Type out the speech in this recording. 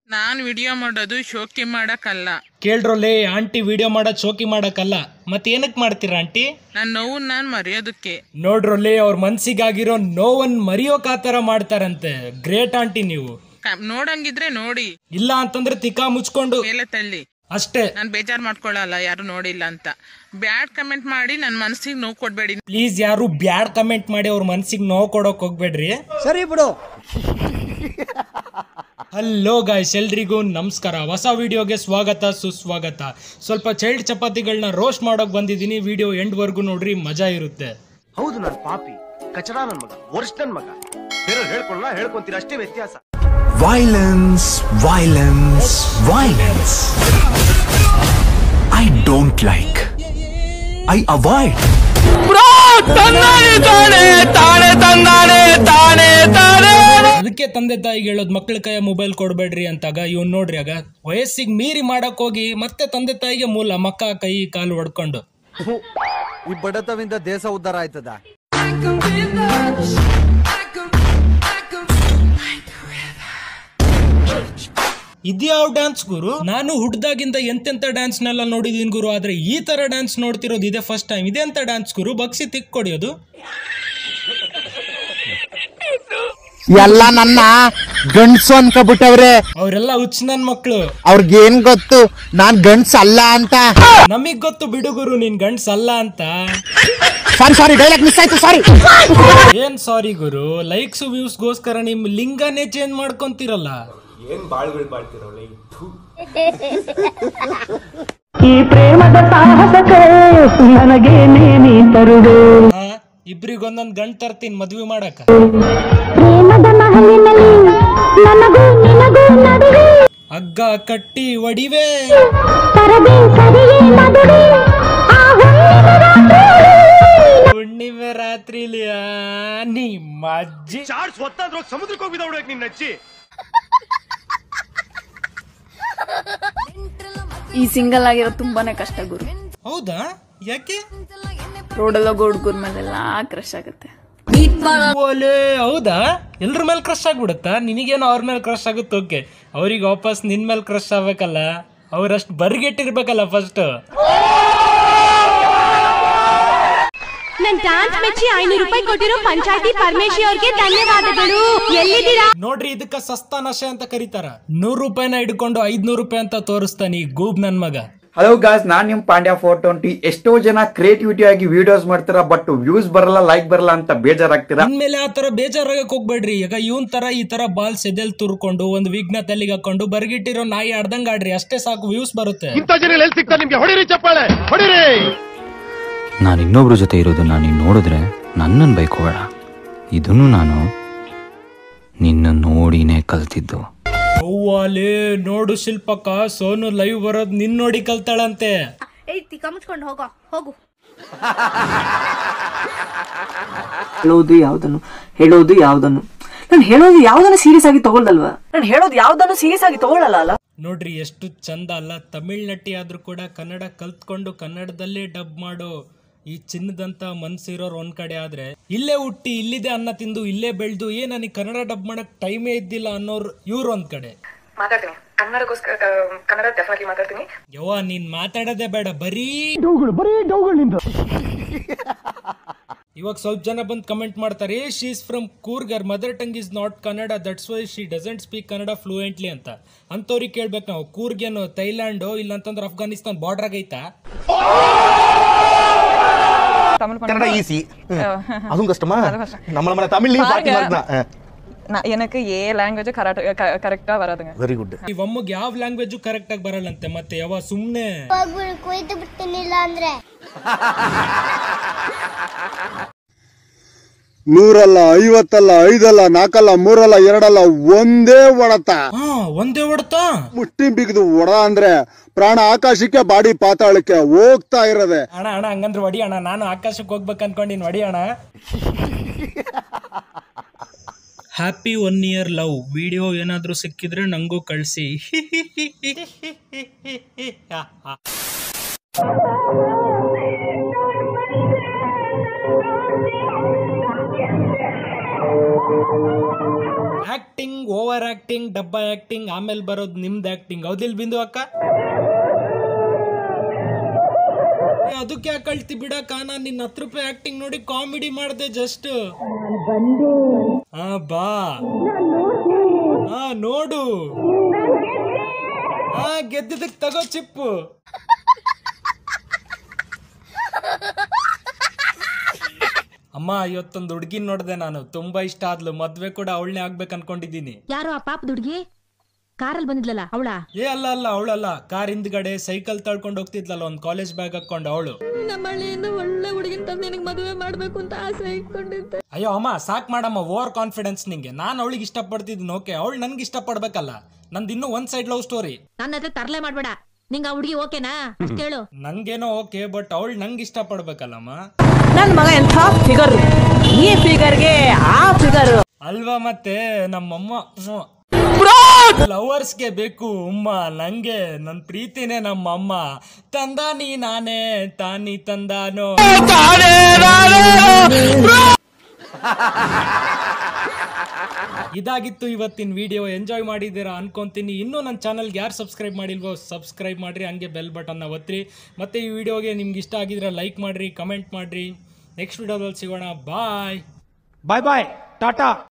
ನಾನ್ video ಮಾಡೋದು ಶೋಕಿ ಮಾಡಕ್ಕಲ್ಲ ಕೇಳ್ರೊಲ್ಲೇ aunty video ಮಾಡೋದ್ ಶೋಕಿ ಮಾಡಕ್ಕಲ್ಲ ಮತ್ತೆ ಏನಕ್ ಮಾಡ್ತೀರಾ ಆಂಟಿ ನನ್ನ ನೋವು ನಾನ್ ಮರೆಯೋದಕ್ಕೆ ನೋಡ್ರೊಲ್ಲೇ ಅವ್ರ ಮನ್ಸಿಗಾಗಿರೋ ನೋವನ್ ಮರಿಯೋಕ್ ಆ ಥರ ಮಾಡ್ತಾರಂತೆ ಗ್ರೇಟ್ ಆಂಟಿ ನೀವು ಕ- ನೋಡಂಗಿದ್ರೆ ನೋಡಿ ಇಲ್ಲ ಅಂತಂದ್ರೆ ತಿಕ್ಕಾ ಮುಚ್ಕೊಂಡು ಮೇಲೆ ತಳ್ಳಿ ಅಷ್ಟೇ ನಾನು ಬೇಜಾರ್ ಮಾಡ್ಕೊಳ್ಳಲ್ಲ ಯಾರು ನೋಡಿಲ್ಲ ಅಂತ ಬ್ಯಾಡ್ ಕಮೆಂಟ್ ಮಾಡಿ ನನ್ನ ಮನಸ್ಸಿಗೆ ನೋವು ಕೊಡ್ಬೇಡಿ ಪ್ಲೀಸ್ ಯಾರು ಬ್ಯಾಡ್ ಕಮೆಂಟ್ ಮಾಡಿ ಅವ್ರ ಮನ್ಸಿಗೆ ನೋವು ಕೊಡೋಕ್ ಹೋಗ್ಬೇಡ್ರಿ ಸರಿ ಬಿಡು ಹಲೋ ಗಾಯ್ಸ್ ಎಲ್ರಿಗೂ ನಮಸ್ಕಾರ ಹೊಸ ವಿಡಿಯೋಗೆ ಸ್ವಾಗತ ಸುಸ್ವಾಗತ ಸ್ವಲ್ಪ ಚೈಲ್ಡ್ ಚಪಾತಿಗಳನ್ನ ರೋಸ್ಟ್ ಮಾಡೋಕ್ ಬಂದಿದ್ದೀನಿ ವಿಡಿಯೋ ಎಂಡ್ವರೆಗೂ ನೋಡ್ರಿ ಮಜಾ ಇರುತ್ತೆ ಹೌದು ನನ್ ಪಾಪಿ ಕಚಡ ನನ್ ಮಗ ವರ್ಷ ನನ್ ಮಗ ಬೇರೆ ಹೇಳ್ಕೊಳ್ಳ ಹೇಳ್ಕೊಂತೀರ ಅಷ್ಟೇ ವ್ಯತ್ಯಾಸ Violence, violence, violence. I don't like. I avoid. ಅದಕ್ಕೆ ತಂದೆ ತಾಯಿಗೆ ಹೇಳೋದು ಮಕ್ಳ ಕೈಯ ಮೊಬೈಲ್ ಕೊಡ್ಬೇಡ್ರಿ ಅಂತಾಗ ಇವ್ನು ನೋಡ್ರಿ ಆಗ ವಯಸ್ಸಿಗೆ ಮೀರಿ ಮಾಡಕ್ ಹೋಗಿ ಮತ್ತೆ ತಂದೆ ತಾಯಿಗೆ ಮೂಲ ಮಕ್ಕ ಕೈ ಕಾಲು ಹೊಡ್ಕೊಂಡು ಈ ಬಡತವಿಂದ ದೇಶ ಉದ್ಧಾರ ಆಯ್ತದ ಇದ್ಯಾವ ಡ್ಯಾನ್ಸ್ ಗುರು ನಾನು ಹುಡ್ದಾಗಿಂದ ಎಂತೆಂತ ಡ್ಯಾನ್ಸ್ ನೆಲ್ಲ ನೋಡಿದೀನಿ ಗುರು ಆದ್ರೆ ಈ ತರ ಡ್ಯಾನ್ಸ್ ನೋಡ್ತಿರೋದು ಇದೇ ಫಸ್ಟ್ ಟೈಮ್ ಇದೆಂತ ಡ್ಯಾನ್ಸ್ ಗುರು ಬಗ್ಸಿ ತಿಕ್ ಕೊಡಿಯೋದು ಎಲ್ಲ ನನ್ನ ಗಂಡ್ಸು ಅನ್ಕೊಬಿಟ್ಟವ್ರೆ ಅವರೆಲ್ಲ ಹುಚ್ಚ ನನ್ ಮಕ್ಳು ಅವ್ರಿಗೇನ್ ಗೊತ್ತು ನಾನ್ ಗಂಡ್ಸ್ ಅಲ್ಲ ಅಂತ ನಮಗ್ ಗೊತ್ತು ಬಿಡು ಗುರು ನೀನ್ ಗಂಡ್ಸ್ ಅಲ್ಲ ಅಂತ ಸಾರಿ ಸಾರಿ ಡೈಲಾಗ್ ಮಿಸ್ ಆಯ್ತು ಸಾರಿ ಏನ್ ಸಾರಿ ಗುರು ಲೈಕ್ಸ್ ವ್ಯೂಸ್ಗೋಸ್ಕರ ನಿಮ್ ಲಿಂಗನೇ ಚೇಂಜ್ ಮಾಡ್ಕೊಂತಿರಲ್ಲ ಈ ಪ್ರೇಮದ ಸಾಹಸಕ್ಕೆ ನನಗೆ ನೀ ತರುವೆ ಹಾ ಇಬ್ರಿಗೊಂದೊಂದ್ ಗಂಡ್ ತರ್ತೀನಿ ಮದ್ವೆ ಮಾಡಕ ಪ್ರೇಮದ ಮಹಲಿನಲ್ಲಿ ನನಗೂ ನಿನಗೂ ನಡುವೆ ಹಗ್ಗ ಕಟ್ಟಿ ಒಡಿವೆ ತರದೆ ಸರಿಯೇ ಮದುವೆ ಆ ಹುಣ್ಣಿಮೆ ರಾತ್ರಿಯಲ್ಲಿ ಹುಣ್ಣಿಮೆ ರಾತ್ರಿಲಿ ಆ, ನಿಮ್ಮ ಅಜ್ಜಿ ಚಾರ್ಜ್ ಹೊತ್ತಾದ್ರೂ ಸಮುದ್ರಕ್ಕೆ ಹೋಗಿದ ಹುಡುಗಕ್ಕೆ ನಿನ್ನ ಅಜ್ಜಿ ಈ ಸಿಂಗಲ್ ಆಗಿರೋ ತುಂಬಾನೇ ಕಷ್ಟ ಗುರು ಹೌದಾ ಯಾಕೆ ರೋಡಲ್ಲ ಹುಡುಗರ ಮೇಲೆಲ್ಲ ಕ್ರಶ್ ಆಗುತ್ತೆ ಓಲೆ ಹೌದಾ ಎಲ್ರ ಮೇಲೆ ಕ್ರಶ್ ಆಗ್ಬಿಡುತ್ತಾ ನಿನಗೇನೋ ಅವ್ರ ಮೇಲೆ ಕ್ರಶ್ ಆಗುತ್ತೆ ಓಕೆ ಅವ್ರಿಗೆ ವಾಪಸ್ ನಿನ್ ಮೇಲೆ ಕ್ರಶ್ ಆಗ್ಬೇಕಲ್ಲ ಅವ್ರಷ್ಟು ಬರ್ಗೆಟ್ಟಿರ್ಬೇಕಲ್ಲ ಫಸ್ಟ್ ನನ್ ಡಾನ್ಸ್ ಮೆಚ್ಚಿ ಐನೂರು ರೂಪಾಯಿ ಕೊಟ್ಟಿರೋ ಪಂಚಾಯತಿ ಪರಮೇಶಿ ಅವ್ರಿಗೆ ಧನ್ಯವಾದಗಳು ಎಲ್ಲಿದ್ದೀರಾ ನೋಡ್ರಿ ಇದಕ್ಕ ಸಸ್ತಾ ನಶೆ ಅಂತ ಕರೀತಾರ ನೂರ್ ರೂಪಾಯಿನ ಹಿಡ್ಕೊಂಡು ಐದ್ನೂರು ರೂಪಾಯಿ ಅಂತ ತೋರಿಸ್ತಾನೆ ಈ ಗೂಬ್ ನನ್ ಮಗ ಹಲೋ ಗಾಯ್ಸ್ ನಾನ್ ನಿಮ್ ಪಾಂಡ್ಯ ಫೋರ್ ಟ್ವೆಂಟಿ ಎಷ್ಟೋ ಜನ ಕ್ರಿಯೇಟಿವಿಟಿ ಆಗಿ ವಿಡಿಯೋಸ್ ಮಾಡ್ತೀರಾ ಬಟ್ ವ್ಯೂಸ್ ಬರಲ್ಲ ಲೈಕ್ ಬರಲ್ಲ ಅಂತ ಬೇಜಾರಾಗ್ತೀರಾ ಇನ್ಮೇಲೆ ಆ ತರ ಬೇಜಾರಾಗಕ್ ಹೋಗ್ಬೇಡ್ರಿ ಈಗ ಇವನ್ ತರ ಈ ತರ ಬಾಲ್ ಸೆದೆಲ್ ತುರ್ಕೊಂಡು ಒಂದ್ ವಿಘ್ನ ತಲೆಗೆ ಹಾಕೊಂಡು ಬರ್ಗಿಟ್ಟಿರೋ ನಾಯಿ ಆಡ್ದಂಗ್ ಆಡ್ರಿ ಅಷ್ಟೇ ಸಾಕು ವ್ಯೂಸ್ ಬರುತ್ತೆ ಇಂಥ ಜನ ಎಲ್ಲಿ ಸಿಗ್ತಾ ನಿಮ್ಗೆ ಹೊಡಿರಿ ಚಪ್ಪಾಳೆ ಹೊಡಿರಿ ನಾನು ಇನ್ನೊಬ್ರ ಜೊತೆ ಇರೋದನ್ನ ನೀನು ನೋಡಿದ್ರೆ ನನ್ನನ್ನು ಬೈಕೋಬೇಡ ಇದನ್ನು ನಾನು ನಿನ್ನ ನೋಡಿನೇ ಕಲ್ತಿದ್ದು ಅವ್ವಾಲೇ ನೋಡು ಶಿಲ್ಪಕ್ಕ ಸೋನು ಲೈವ್ ಬರೋದ್ ನಿನ್ ನೋಡಿ ಕಲ್ತಾಳಂತೆ ಏಯ್ ತಿಕ್ಕ ಮುಚ್ಕೊಂಡು ಹೋಗೋ ಹೋಗು ಹೇಳೋದು ಯಾವ್ದನ್ನು ಹೇಳೋದು ಯಾವ್ದನ್ನು ನಾನು ಹೇಳೋದು ಯಾವ್ದನ್ನು ಸೀರಿಯಸ್ ಆಗಿ ತಗೊಳ್ಳಲ್ವಾ ನಾನು ಹೇಳೋದು ಯಾವ್ದನ್ನು ಸೀರಿಯಸ್ ಆಗಿ ತಗೊಳ್ಳಲ್ಲ ಅಲ್ಲ ನೋಡ್ರಿ ಎಷ್ಟು ಚಂದ ಅಲ್ಲ ತಮಿಳ್ ನಟಿ ಆದ್ರೂ ಕೂಡ ಕನ್ನಡ ಕಲ್ತ್ಕೊಂಡು ಕನ್ನಡದಲ್ಲೇ ಡಬ್ ಮಾಡೋ ಈ ಚಿನ್ನದಂತ ಮನ್ಸಿರೋರು ಒಂದ್ ಕಡೆ ಆದ್ರೆ ಇಲ್ಲೇ ಹುಟ್ಟಿ ಇಲ್ಲಿದೆ ಅನ್ನ ತಿಂದು ಇಲ್ಲೇ ಬೆಳ್ದು ಏ ನನಗೆ ಕನ್ನಡ ಡಬ್ ಮಾಡಕ್ ಟೈಮೇ ಇದ್ದಿಲ್ಲ ಅನ್ನೋರು ಇವ್ರು ಒಂದ್ ಕಡೆ ಮಾತಾಡ್ತೀನಿ ಕನ್ನಡಕ್ಕೋಸ್ಕರ ಕನ್ನಡ ಡೆಫಿನೆಟ್ಲಿ ಮಾತಾಡ್ತೀನಿ ಯವ್ವ ನೀನ್ ಮಾತಾಡೋದೇ ಬೇಡ ಬರೀ ಇವಾಗ ಸ್ವಲ್ಪ ಜನ ಬಂದು ಕಮೆಂಟ್ ಮಾಡ್ತಾರೆ she is from Coorg her mother tongue is not Kannada that's why she doesn't speak Kannada fluently ಅಂತ ಅಂತವ್ರಿಗೆ ಕೇಳ್ಬೇಕು ನಾವು ಕೂರ್ಗೇನು ಥೈಲ್ಯಾಂಡು ಇಲ್ಲ ಅಂತಂದ್ರೆ ಅಫ್ಘಾನಿಸ್ತಾನ್ ಬಾರ್ಡರ್ ಆಗೈತಾ ಕನ್ನಡ ಈಸಿ ಅದು ಕಷ್ಟಮಾ ನಮ್ಮ ಮನೆ ತಮಿಳ್ நீ பாட்டி மறந்தா எனக்கு ஏ லாங்குவேஜ் கரெக்டா வராதுங்க ವೆರಿ ಗುಡ್ ಈ ಒಮ್ಮಗೆ ಯಾವ ಲ್ಯಾಂಗ್ವೇಜು ಕರೆಕ್ಟ್ ಆಗಿ ಬರಲ್ಲಂತೆ ಮತ್ತೆ ಯಾವ ಸುಮ್ನೆ ಕೊಯ್ದು ಬಿಡ್ತೀನಿಲ್ಲ ಅಂದ್ರೆ ನೂರಲ್ಲ ಐವತ್ತಲ್ಲ ಐದಲ್ಲ ನಾಲ್ಕಲ್ಲ ಮೂರಲ್ಲ ಎರಡಲ್ಲ ಒಂದೇ ಹೊಡತ ಹಾ ಒಂದೇ ಹೊಡ್ತಾ ಮುಷ್ಟಿ ಬಿಗಿದು ಹೊಡ ಅಂದ್ರೆ ಪ್ರಾಣ ಆಕಾಶಕ್ಕೆ ಬಾಡಿ ಪಾತಾಳಕ್ಕೆ ಹೋಗ್ತಾ ಇರದೆ ಅಣ್ಣ ಅಣ್ಣ ಹಂಗಂದ್ರೆ ಹೊಡಿ ಅಣ್ಣ ನಾನು ಆಕಾಶಕ್ಕೆ ಹೋಗ್ಬೇಕು ಅನ್ಕೊಂಡಿನಿ ಹೊಡಿ ಅಣ್ಣ happy one year love video ಏನಾದರೂ ಸಿಕ್ಕಿದ್ರೆ ನಂಗೂ ಕಳಿಸಿ ಆಕ್ಟಿಂಗ್ ಓವರ್ ಆಕ್ಟಿಂಗ್ ಡಬ್ಬ ಆಕ್ಟಿಂಗ್ ಆಮೇಲೆ ಬರೋದು ನಿಮ್ದು ಆಕ್ಟಿಂಗ್ ಹೌದಿಲ್ ಬಿಂದು ಅಕ್ಕ ಏ, ಅದಕ್ಕೆ ಯಾಕೆ ಕಳ್ತಿ ಬಿಡಕ್ಕ ನಾನು ನಿನ್ನ ಹತ್ತು ರೂಪಾಯಿ ಆಕ್ಟಿಂಗ್ ನೋಡಿ ಕಾಮಿಡಿ ಮಾಡಿದೆ ಜಸ್ಟ್ ಹಾ ಬಾ ಹಾ ನೋಡು ಹಾ ಗೆದ್ದಿದ್ದಕ್ಕೆ ತಗೋ ಚಿಪ್ಪು ಅಮ್ಮ ಇವತ್ತೊಂದು ಹುಡುಗಿನ ನೋಡಿದೆ ನಾನು ತುಂಬಾ ಇಷ್ಟ ಆದ್ಲು ಮದ್ವೆ ಕೂಡ ಅವಳನ್ನೇ ಆಗ್ಬೇಕು ಅನ್ಕೊಂಡಿದ್ದೀನಿ ಯಾರೋ ಆ ಪಾಪದ ಹುಡುಗಿ ಕಾರಲ್ಲಿ ಬಂದಿದ್ಲಲ್ಲ ಅವಳ ಏ ಅಲ್ಲ ಅಲ್ಲ ಅವಳಲ್ಲ ಕಾರ್ ಹಿಂದ್ಗಡೆ ಸೈಕಲ್ ತಳ್ಕೊಂಡು ಹೋಗ್ತಿದ್ಲಲ್ಲ ಒಂದು ಕಾಲೇಜ್ ಬ್ಯಾಗ್ ಹಾಕೊಂಡು ಅವಳು ನಮ್ಮ ಹಳ್ಳಿಯಿಂದ ಒಳ್ಳೆ ಹುಡುಗಿನ ತಂದು ನಿನಗೆ ಮದುವೆ ಮಾಡ್ಬೇಕು ಅಂತ ಆಸೆ ಇಟ್ಕೊಂಡಿದ್ದೆ ಅಯ್ಯೋ ಅಮ್ಮ ಸಾಕ್ ಮಾಡಮ್ಮ ಓವರ್ ಕಾನ್ಫಿಡೆನ್ಸ್ ನಿಂಗೆ ನಾನು ಅವಳಿಗೆ ಇಷ್ಟಪಡ್ತಿದ್ದೀನಿ ಓಕೆ ಅವಳು ನನ್ಗೆ ಇಷ್ಟಪಡ್ಬೇಕಲ್ಲ ನಂದು ಇನ್ನೂ ಒಂದ್ ಸೈಡ್ ಲವ್ ಸ್ಟೋರಿ ನನ್ನ ಹತ್ರ ತರಲೆ ಮಾಡ್ಬೇಡ ನಿಂಗ ಆ ಹುಡುಗಿ ಓಕೆನಾ ಅಷ್ಟ್ ಹೇಳು ನಂಗೇನೋ ಓಕೆ ಬಟ್ ಅವಳು ನಂಗೆ ಇಷ್ಟಪಡ್ಬೇಕಲ್ಲಮ್ಮ ನನ್ನ ಮಗ ಎಂಥ ಫಿಗರ್ ಈ ಫಿಗರ್ಗೆ ಆ ಫಿಗರ್ ಅಲ್ವಾ ಮತ್ತೆ ನಮ್ಮಮ್ಮ ಲವರ್ಸ್ಗೆ ಬೇಕು ಉಮ್ಮ ನಂಗೆ ನನ್ ಪ್ರೀತಿನೇ ನಮ್ಮಮ್ಮ ತಂದಾನಿ ನಾನೇ ತಾನಿ ತಂದಾನೋ ಇದಾಗಿತ್ತು ಇವತ್ತಿನ ವಿಡಿಯೋ ಎಂಜಾಯ್ ಮಾಡಿದ್ದೀರಾ ಅನ್ಕೊಂತೀನಿ ಇನ್ನೂ ನನ್ನ ಚಾನಲ್ಗೆ ಯಾರು ಸಬ್ಸ್ಕ್ರೈಬ್ ಮಾಡಿಲ್ವೋ ಸಬ್ಸ್ಕ್ರೈಬ್ ಮಾಡಿರಿ ಹಂಗೆ ಬೆಲ್ ಬಟನ್ನ ಒತ್ತಿರಿ ಮತ್ತು ಈ ವಿಡಿಯೋಗೆ ನಿಮ್ಗೆ ಇಷ್ಟ ಆಗಿದ್ರೆ ಲೈಕ್ ಮಾಡಿರಿ ಕಮೆಂಟ್ ಮಾಡಿರಿ ನೆಕ್ಸ್ಟ್ ವಿಡಿಯೋದಲ್ಲಿ ಸಿಗೋಣ ಬಾಯ್ ಬಾಯ್ ಬಾಯ್ ಟಾಟಾ